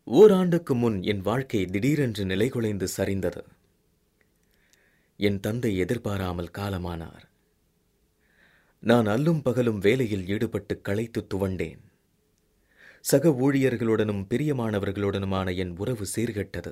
ஓராண்டுக்கு முன் என் வாழ்க்கை திடீரென்று நிலைகுலைந்து சரிந்தது என் தந்தை எதிர்பாராமல் காலமானார் நான் அல்லும் பகலும் வேலையில் ஈடுபட்டு களைத்து துவண்டேன் சக ஊழியர்களுடனும் பிரியமானவர்களுடனுமான என் உறவு சீர்கெட்டது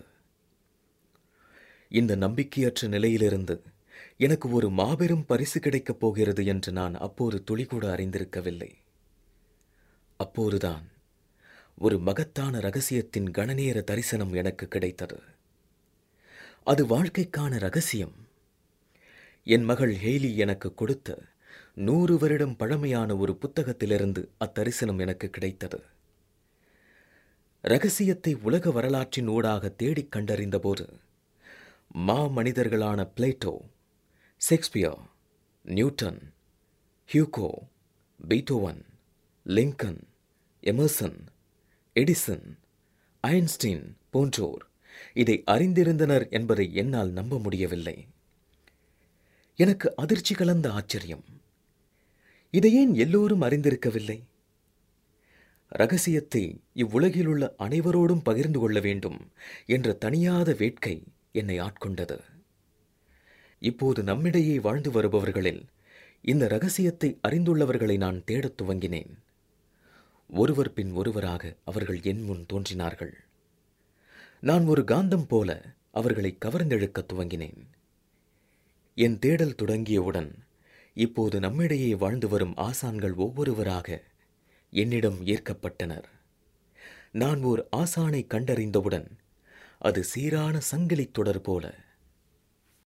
இந்த நம்பிக்கையற்ற நிலையிலிருந்து எனக்கு ஒரு மாபெரும் பரிசு கிடைக்கப் போகிறது என்று நான் அப்போது துளிகூட அறிந்திருக்கவில்லை அப்போதுதான் ஒரு மகத்தான ரகசியத்தின் கணநேர தரிசனம் எனக்கு கிடைத்தது அது வாழ்க்கைக்கான ரகசியம் என் மகள் ஹேலி எனக்கு கொடுத்த நூறு வருடம் பழமையான ஒரு புத்தகத்திலிருந்து அத்தரிசனம் எனக்கு கிடைத்தது ரகசியத்தை உலக வரலாற்றின் ஊடாக தேடிக் கண்டறிந்தபோது மா மனிதர்களான Plato Shakespeare Newton Hugo Beethoven Lincoln Emerson Edison Einstein போன்றோர் இதை அறிந்திருந்தனர் என்பதை என்னால் நம்ப முடியவில்லை எனக்கு அதிர்ச்சி கலந்த ஆச்சரியம் இதை ஏன் எல்லோரும் அறிந்திருக்கவில்லை ரகசியத்தை இவ்வுலகில் உள்ள அனைவரோடும் பகிர்ந்து கொள்ள வேண்டும் என்ற தனியாத வேட்கை என்னை ஆட்கொண்டது இப்போது நம்மிடையே வாழ்ந்து வருபவர்களில் இந்த ரகசியத்தை அறிந்துள்ளவர்களை நான் தேடத் துவங்கினேன் ஒருவர் பின் ஒருவராக அவர்கள் என் முன் தோன்றினார்கள் நான் ஒரு காந்தம் போல அவர்களை கவர்ந்தெழுக்கத் துவங்கினேன் என் தேடல் தொடங்கியவுடன் இப்போது நம்மிடையே வாழ்ந்து வரும் ஆசான்கள் ஒவ்வொருவராக என்னிடம் ஈர்க்கப்பட்டனர் நான் ஓர் ஆசானை கண்டறிந்தவுடன் அது சீரான சங்கிலித் தொடர் போல